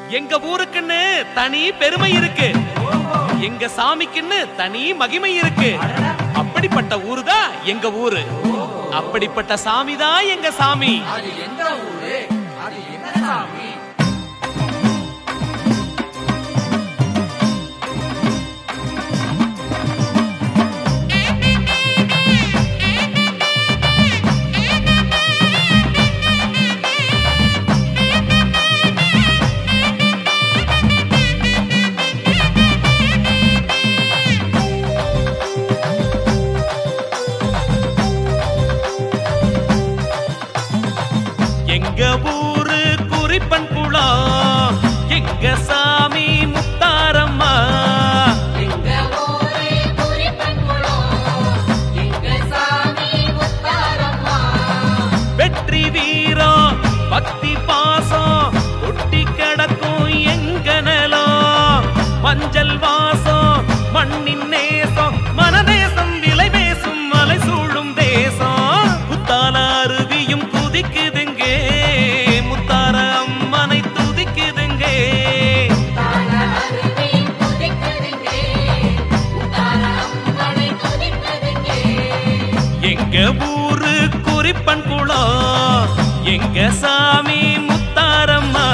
எங்க ஊருக்குன்னு தனி பெருமை இருக்கு எங்க சாமிக்குன்னு தனி மகிமை இருக்கு அப்படிப்பட்ட ஊரு தான் எங்க ஊரு அப்படிப்பட்ட சாமி தான் எங்க சாமி அது எந்த ஊரு அது என்ன சாமி எங்க ஊரு குறிப்பன் குளம் எங்க சாமி முத்தாரம்மா எங்க ஊரே குறிப்பன்குளம் எங்க சாமி முத்தாரம்மா வெற்றி வீரம் பக்தி பாசம் ஒட்டி கிடக்கும் எங்க நிலம் மஞ்சள் வாசம் மண்ணின் நேசம் மனதேசம் விலை பேசும் மலை சூழும் தேசம் முத்தால அருவியும் குதிக்குதுங்கே முத்தார அம்மனை துதிக்குதுங்கே தான அருவி துதிக்குதுங்கே முத்தார அம்மனை துதிக்குதுங்கே எங்க ஊரு குறிப்பன் குளம் எங்க சாமி முத்தாரம்மா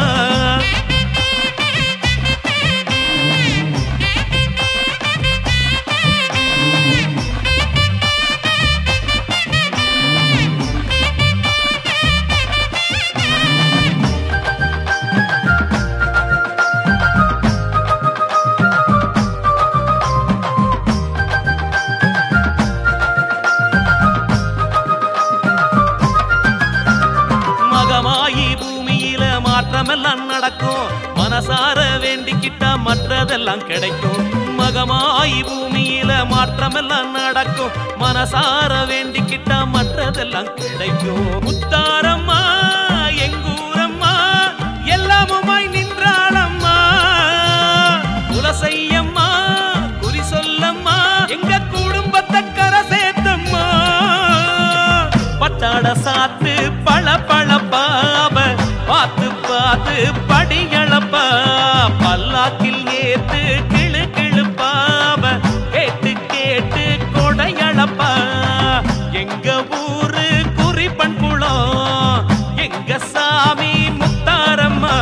மகமாயி பூமியில மாற்றமெல்லாம் நடக்கும் மனசார வேண்டிக்கிட்டா மற்றதெல்லாம் கிடைக்கும் மகமாயி பூமியில மாற்றமெல்லாம் நடக்கும் மனசார வேண்டிக்கிட்டா மற்றதெல்லாம் கிடைக்கும் முத்தாரம்மா எங்கூரம்மா எல்லாமுமாய் நின்றாளம்மா குலசையம்மா குறி சொல்லம்மா எங்க குடும்பத்தை கரை சேர்த்தம்மா பட்டாட சாத்து பழ பழப்பாவ பார்த்து பார்த்து படிகளப்பா பல்லாக்கில் ஏத்து கிளு கிளுப்பாவ கேட்டு கேட்டு கொடையளப்பா எங்க ஊரு குறிப்பன் குளம் எங்க சாமி முத்தாரம்மா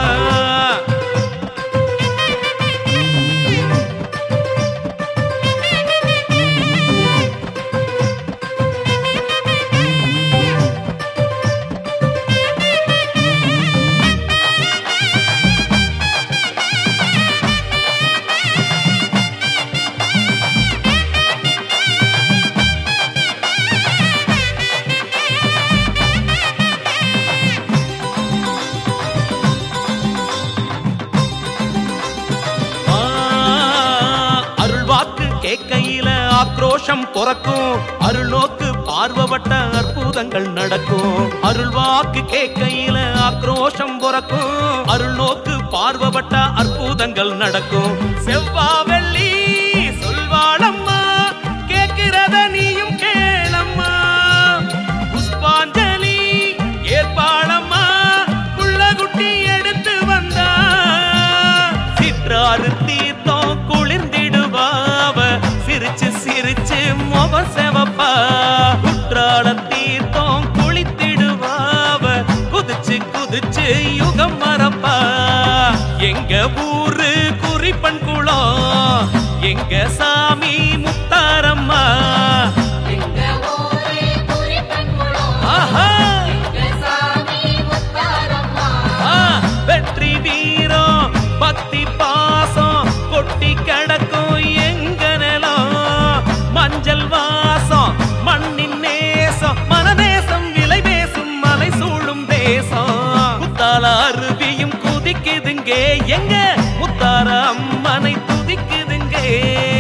ஆ, அருள் வாக்கு கேட்கையில ஆக்ரோஷம் பிறக்கும் அருள் நோக்கு பார்வப்பட்ட அற்புதங்கள் நடக்கும் அருள் வாக்கு கேட்கையில ஆக்ரோஷம் பிறக்கும் அருள் நோக்கு பார்வப்பட்ட அற்புதங்கள் நடக்கும் செவ்வா வெள்ளி சொல்வாளம்மா கேட்கிறத நீயும் கேளம்மா புஷ்பாஞ்சலி ஏற்பாளம்மா குள்ளகுட்டி எடுத்து வந்தா சிற்றாறு தீர்த்தம் குளிர்ந்திடுவாவ சிரிச்சு சிரிச்சு முகம் செவப்பா குற்றால தீர்த்தம் குளித்திடுவாவ குதிச்சு குதிச்சு யுகம் மறப்பா எங்க ஊரு குறிப்பன் குளம் எங்க சாமி முத்தாரம்மா எங்க ஊரே குறிப்பன்குளம் ஆஹா எங்க சாமி முத்தாரம்மா ஆ, வெற்றி வீரம் பக்தி பாசம் கொட்டி கிடக்கும் எங்க நிலம் மஞ்சள் வாசம் மண்ணின் நேசம் மனதேசம் விலை பேசும் மலை சூழும் தேசம் முத்தால அருவியும் குதிக்குதுங்கே எங்க முத்தார அம்மனை துதிக்குதுங்கே